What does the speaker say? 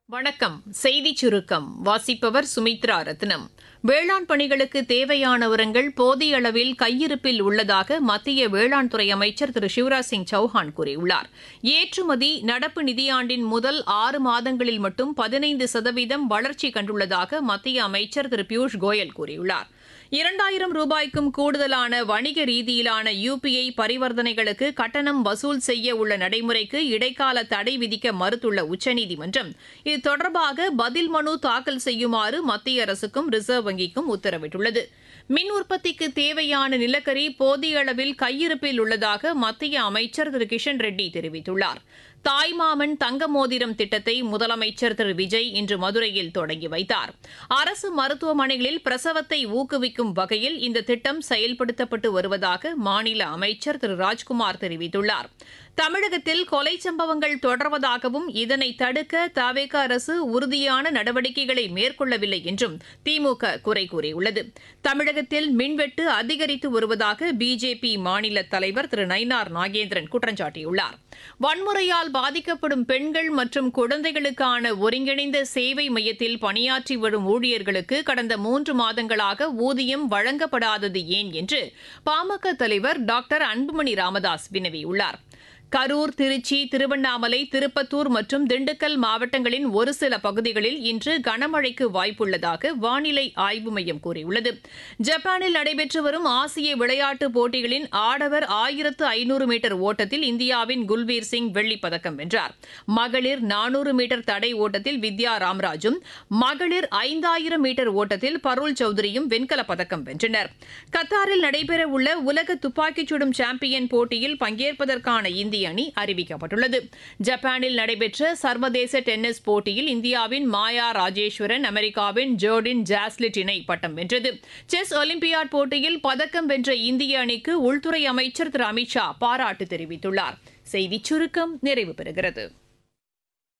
வணக்கம் செய்திச் சுருக்கம் வாசிப்பவர் சுமித்ரா ரத்னம் வேளாண் பணிகளுக்கு தேவையான உரங்கள் போதிய அளவில் கையிருப்பில் உள்ளதாக மத்திய வேளாண் துறை அமைச்சர் திரு சிவராஜ் சிங் சௌஹான் கூறியுள்ளார் ஏற்றுமதி நடப்பு நிதியாண்டின் முதல் ஆறு மாதங்களில் மட்டும் பதினைந்து சதவீதம் வளர்ச்சி கண்டுள்ளதாக மத்திய அமைச்சர் திரு பியூஷ் கோயல் கூறியுள்ளார் இரண்டாயிரம் ரூபாய்க்கும் கூடுதலான வணிக ரீதியிலான யுபிஐ பரிவர்த்தனைகளுக்கு கட்டணம் வசூல் செய்ய உள்ள நடைமுறைக்கு இடைக்கால தடை விதிக்க மறுத்துள்ள உச்சநீதிமன்றம் இது தொடர்பாக பதில் மனு தாக்கல் செய்யுமாறு மத்திய அரசுக்கும் ரிசர்வ் வங்கிக்கும் உத்தரவிட்டுள்ளது மின் உற்பத்திக்கு தேவையான நிலக்கரி போதிய அளவில் கையிருப்பில் உள்ளதாக மத்திய அமைச்சர் திரு கிஷன் ரெட்டி தெரிவித்துள்ளார் தாய்மாமன் தங்க மோதிரம் திட்டத்தை முதலமைச்சர் திரு விஜய் இன்று மதுரையில் தொடங்கி வைத்தார் அரசு மருத்துவமனைகளில் பிரசவத்தை ஊக்குவிக்கும் வகையில் இந்த திட்டம் செயல்படுத்தப்பட்டு வருவதாக மாநில அமைச்சர் திரு ராஜ்குமார் தெரிவித்துள்ளார் தமிழகத்தில் கொலை சம்பவங்கள் தொடர்வதாகவும் இதனை தடுக்க தவேக அரசு உறுதியான நடவடிக்கைகளை மேற்கொள்ளவில்லை என்றும் திமுக குறை கூறியுள்ளது தமிழகத்தில் மின்வெட்டு அதிகரித்து வருவதாக பிஜேபி மாநில தலைவர் திரு நயினார் நாகேந்திரன் குற்றம் சாட்டியுள்ளார் வன்முறையால் பாதிக்கப்படும் பெண்கள் மற்றும் குழந்தைகளுக்கான ஒருங்கிணைந்த சேவை மையத்தில் பணியாற்றி வரும் ஊழியர்களுக்கு கடந்த மூன்று மாதங்களாக ஊதியம் வழங்கப்படாதது ஏன் என்று பாமக தலைவர் டாக்டர் அன்புமணி ராமதாஸ் வினவியுள்ளார் கரூர் திருச்சி திருவண்ணாமலை திருப்பத்தூர் மற்றும் திண்டுக்கல் மாவட்டங்களின் ஒரு சில பகுதிகளில் இன்று கனமழைக்கு வாய்ப்புள்ளதாக வானிலை ஆய்வு மையம் கூறியுள்ளது ஜப்பானில் நடைபெற்று வரும் ஆசிய விளையாட்டுப் போட்டிகளின் ஆடவர் ஆயிரத்து ஐநூறு மீட்டர் ஓட்டத்தில் இந்தியாவின் குல்பீர் சிங் வெள்ளிப்பதக்கம் வென்றார் மகளிர் நானூறு மீட்டர் தடை ஓட்டத்தில் வித்யா ராம்ராஜும் மகளிர் ஐந்தாயிரம் மீட்டர் ஓட்டத்தில் பருள் சௌத்ரியும் வெண்கலப் பதக்கம் வென்றனர் கத்தாரில் நடைபெறவுள்ள உலக துப்பாக்கிச் சுடும் சாம்பியன் போட்டியில் பங்கேற்பதற்கான இந்திய இந்திய அணி அறிவிக்கப்பட்டுள்ளது ஜப்பானில் நடைபெற்ற சர்வதேச டென்னிஸ் போட்டியில் இந்தியாவின் மாயா ராஜேஸ்வரன் அமெரிக்காவின் ஜோர்டின் ஜாஸ்லிட் இணை பட்டம் வென்றது செஸ் ஒலிம்பியாட் போட்டியில் பதக்கம் வென்ற இந்திய அணிக்கு உள்துறை அமைச்சர் திரு அமித்ஷா பாராட்டு தெரிவித்துள்ளார் செய்திச் சுருக்கம் நிறைவு பெறுகிறது